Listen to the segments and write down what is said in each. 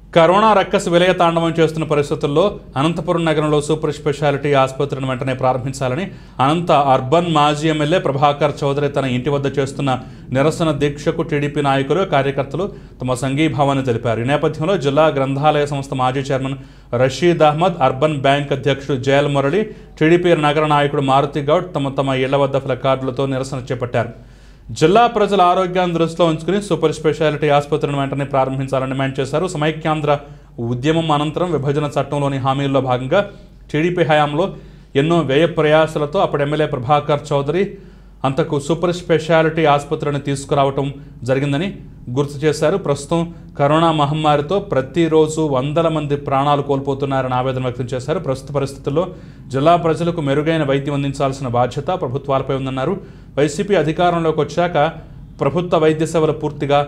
corona ruckus విలయ తాండవం చేస్తున్న పరిస్థితుల్లో అనంతపురం నగరంలో సూపర్ స్పెషాలిటీ ఆసుపత్రిని వెంటనే ప్రారంభించాలని అనంత అర్బన్ మాజీ ఎమ్మెల్యే ప్రభాకర్ చౌదరి తన ఇంటి వద్ద చేస్తున్న నిరసన దీక్షకు టీడీపీ నాయకులు కార్యకర్తలు తమ సంఘీభావాన్ని తెలిపారు ఈ నేపథ్యంలో జిల్లా గ్రంథాలయ సంస్థ మాజీ chairman Rasheed Ahmed urban bank అధ్యక్షుడు జయల్ మురళి టీడీపీ నగర నాయకుడు మారుతి గౌడ్ తమ తమ ఇళ్ల వద్ద ప్లకార్డులతో నిరసన చేపట్టారు జిల్లా ప్రజల ఆరోగ్యాన్ని దృష్టిలో ఉంచుకుని సూపర్ స్పెషాలిటీ ఆసుపత్రిని వెంటనే ప్రారంభించాలని డిమాండ్ చేశారు సమైక్యాంధ్ర ఉద్యమం అనంతరం విభజన చట్టంలోని హామీల్లో భాగంగా టీడీపీ హయాంలో ఎన్నో వ్యయ ప్రయాసాలతో అప్పుడు ఎమ్మెల్యే ప్రభాకర్ చౌదరి అంతకు సూపర్ స్పెషాలిటీ ఆసుపత్రిని తీసుకురావటం జరిగిందని గుర్తు చేశారు ప్రస్తుతం కరోనా మహమ్మారితో ప్రతిరోజు వందల మంది ప్రాణాలు కోల్పోతున్నారని ఆవేదన వ్యక్తం చేశారు ప్రస్తుత పరిస్థితుల్లో జిల్లా ప్రజలకు మెరుగైన వైద్యం అందించాల్సిన బాధ్యత ప్రభుత్వాలపై ఉందన్నారు వైసీపీ అధికారంలోకి వచ్చాక ప్రభుత్వ వైద్య సేవలు పూర్తిగా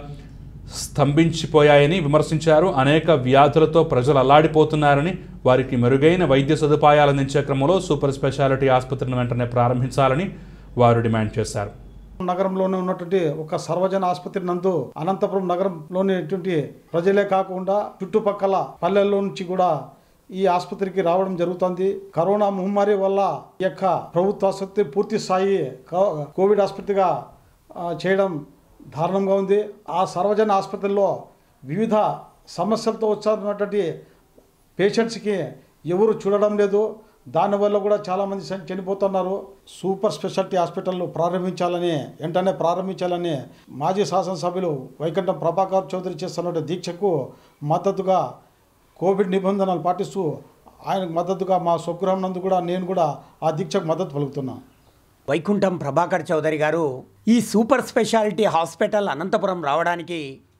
స్తంభించిపోయాయని విమర్శించారు అనేక వ్యాధులతో ప్రజలు అల్లాడిపోతున్నారని వారికి మెరుగైన వైద్య సదుపాయాలు అందించే క్రమంలో సూపర్ స్పెషాలిటీ ఆసుపత్రిని వెంటనే ప్రారంభించాలని వారు డిమాండ్ చేశారు నగరంలోనే ఉన్నటువంటి ఒక సర్వజన ఆసుపత్రి నందు అనంతపురం నగరంలోని ప్రజలే కాకుండా చుట్టుపక్కల పల్లెల్లో నుంచి కూడా ఈ ఆసుపత్రికి రావడం జరుగుతుంది కరోనా మహమ్మారి వల్ల ఈ యొక్క ప్రభుత్వ ఆసుపత్రి పూర్తి స్థాయి కో- కోవిడ్ ఆసుపత్రిగా ఆ, చేయడం దారుణంగా ఉంది ఆ సర్వజన ఆసుపత్రిలో వివిధ సమస్యలతో వచ్చినటువంటి పేషెంట్స్కి ఎవరు చూడడం లేదు దానివల్ల కూడా చాలామంది చని- చనిపోతున్నారు సూపర్ స్పెషాలిటీ హాస్పిటల్ ప్రారంభించాలని వెంటనే ప్రారంభించాలని మాజీ శాసనసభ్యులు వైకుంఠం ప్రభాకర్ చౌదరి చేస్తున్న దీక్షకు మద్దతుగా కోవిడ్ నిబంధనలు పాటిస్తూ ఆయనకు మద్దతుగా మా స్వగృహం నందు కూడా నేను కూడా ఆ దీక్షకు మద్దతు పలుకుతున్నాను వైకుంఠం ప్రభాకర్ చౌదరి గారు ఈ సూపర్ స్పెషాలిటీ హాస్పిటల్ అనంతపురం రావడానికి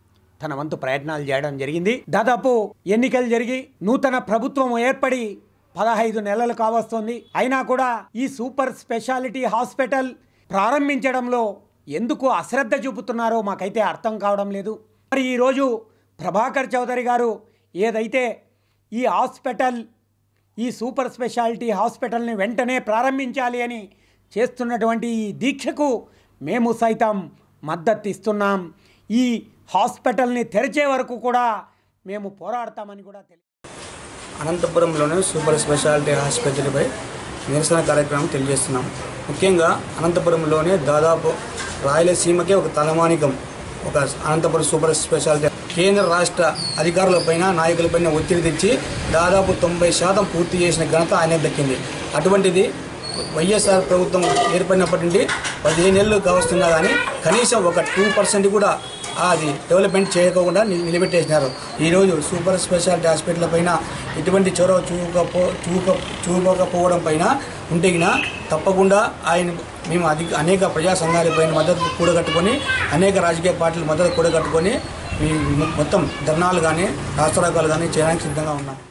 తన వంతు ప్రయత్నాలు చేయడం జరిగింది దాదాపు ఎన్నికలు జరిగి నూతన ప్రభుత్వం ఏర్పడి పదహైదు నెలలు కావస్తోంది అయినా కూడా ఈ సూపర్ స్పెషాలిటీ హాస్పిటల్ ప్రారంభించడంలో ఎందుకు అశ్రద్ధ చూపుతున్నారో మాకైతే అర్థం కావడం లేదు మరి ఈరోజు ప్రభాకర్ చౌదరి గారు ఏదైతే ఈ హాస్పిటల్ ఈ సూపర్ స్పెషాలిటీ హాస్పిటల్ని వెంటనే ప్రారంభించాలి అని చేస్తున్నటువంటి ఈ దీక్షకు మేము సైతం మద్దతు ఇస్తున్నాం ఈ హాస్పిటల్ని తెరిచే వరకు కూడా మేము పోరాడతామని కూడా తెలియ అనంతపురంలోని సూపర్ స్పెషాలిటీ ఆసుపత్రిపై నిరసన కార్యక్రమం తెలియజేస్తున్నాం ముఖ్యంగా అనంతపురంలోనే దాదాపు రాయలసీమకే ఒక తలమానికం ఒక అనంతపురం సూపర్ స్పెషాలిటీ కేంద్ర రాష్ట్ర అధికారులపైన నాయకులపైన ఒత్తిడి తెచ్చి దాదాపు తొంభై శాతం పూర్తి చేసిన ఘనత ఆయనకు దక్కింది అటువంటిది వైఎస్ఆర్ ప్రభుత్వం ఏర్పడినప్పటి నుండి పదిహేను ఏళ్ళు కావస్తున్నా కానీ కనీసం ఒక టూ పర్సెంట్ కూడా అది డెవలప్మెంట్ చేయకుండా ని- నిలబెట్టేసినారు ఈరోజు సూపర్ స్పెషాలిటీ హాస్పిటల్ పైన ఎటువంటి చొరవ చూపకపో చూప చూపకపోవడం పైన ఉంటేగిన తప్పకుండా ఆయన మేము అధిక అనేక ప్రజా సంఘాలపైన మద్దతు కూడగట్టుకొని అనేక రాజకీయ పార్టీల మద్దతు కూడగట్టుకొని ఈ మొత్తం ధర్నాలు కానీ రాష్ట్రాలు కానీ చేయడానికి సిద్ధంగా ఉన్నాం